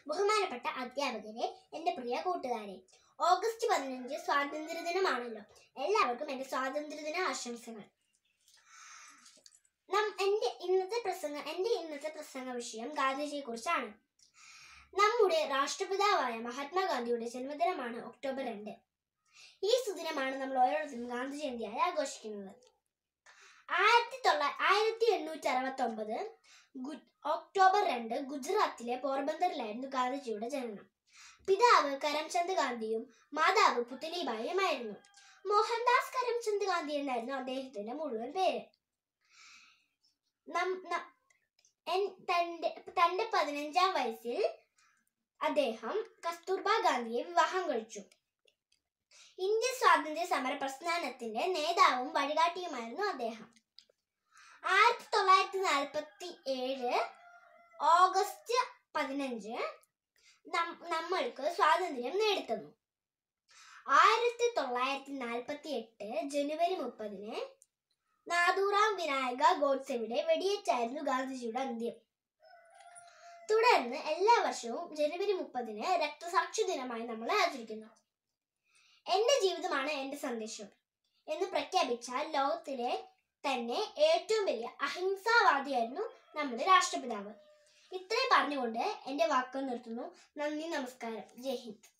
ബഹുമാനപ്പെട്ട അധ്യാപകരെ എൻ്റെ പ്രിയ കൂട്ടുകാരെ ഓഗസ്റ്റ് പതിനഞ്ച് സ്വാതന്ത്ര്യ ദിനമാണല്ലോ എല്ലാവർക്കും എൻ്റെ സ്വാതന്ത്ര്യദിന ആശംസകൾ നം എൻ്റെ ഇന്നത്തെ പ്രസംഗ എൻ്റെ ഇന്നത്തെ പ്രസംഗ വിഷയം ഗാന്ധിജിയെ കുറിച്ചാണ് നമ്മുടെ രാഷ്ട്രപിതാവായ മഹാത്മാഗാന്ധിയുടെ ജന്മദിനമാണ് ഒക്ടോബർ രണ്ട് ഈ സുദിനമാണ് നമ്മൾ ഓരോരുത്തരും ഗാന്ധി ജയന്തിയായി ആഘോഷിക്കുന്നത് ആയിരത്തി തൊള്ളാ ആയിരത്തി എണ്ണൂറ്റി അറുപത്തി ഒമ്പത് ഒക്ടോബർ രണ്ട് ഗുജറാത്തിലെ പോർബന്തറിലായിരുന്നു ഗാന്ധിജിയുടെ ജനനം പിതാവ് കരംചന്ദ് ഗാന്ധിയും മാതാവ് പുത്തലിബായിയുമായിരുന്നു മോഹൻദാസ് കരംചന്ദ് ഗാന്ധി എന്നായിരുന്നു അദ്ദേഹത്തിന്റെ മുഴുവൻ പേര് നം- ന- എൻ- തന്റെ തന്റെ പതിനഞ്ചാം വയസ്സിൽ അദ്ദേഹം കസ്തൂർബ ഗാന്ധിയെ വിവാഹം കഴിച്ചു ഇന്ത്യൻ സ്വാതന്ത്ര്യ സമര പ്രസ്ഥാനത്തിന്റെ നേതാവും വഴികാട്ടിയുമായിരുന്നു അദ്ദേഹം ആയിരത്തി തൊള്ളായിരത്തി നാൽപ്പത്തി ഏഴ് ഓഗസ്റ്റ് പതിനഞ്ച് നം- നമ്മൾക്ക് സ്വാതന്ത്ര്യം നേടിത്തന്നു ആയിരത്തി തൊള്ളായിരത്തി നാൽപ്പത്തി എട്ട് ജനുവരി മുപ്പതിന് നാദൂറാം വിനായക ഗോഡ്സെയുടെ വെടിയേറ്റായിരുന്നു ഗാന്ധിജിയുടെ അന്ത്യം തുടർന്ന് എല്ലാ വർഷവും ജനുവരി മുപ്പതിന് രക്തസാക്ഷി ദിനമായി നമ്മൾ ആചരിക്കുന്നു എന്റെ ജീവിതമാണ് എന്റെ സന്ദേശം എന്ന് പ്രഖ്യാപിച്ചാൽ ലോകത്തിലെ തന്നെ ഏറ്റവും വലിയ അഹിംസാവാദിയായിരുന്നു നമ്മുടെ രാഷ്ട്രപിതാവ് ഇത്രയും പറഞ്ഞുകൊണ്ട് എന്റെ വാക്കുകൾ നിർത്തുന്നു നന്ദി നമസ്കാരം ജയ് ഹിന്ദ്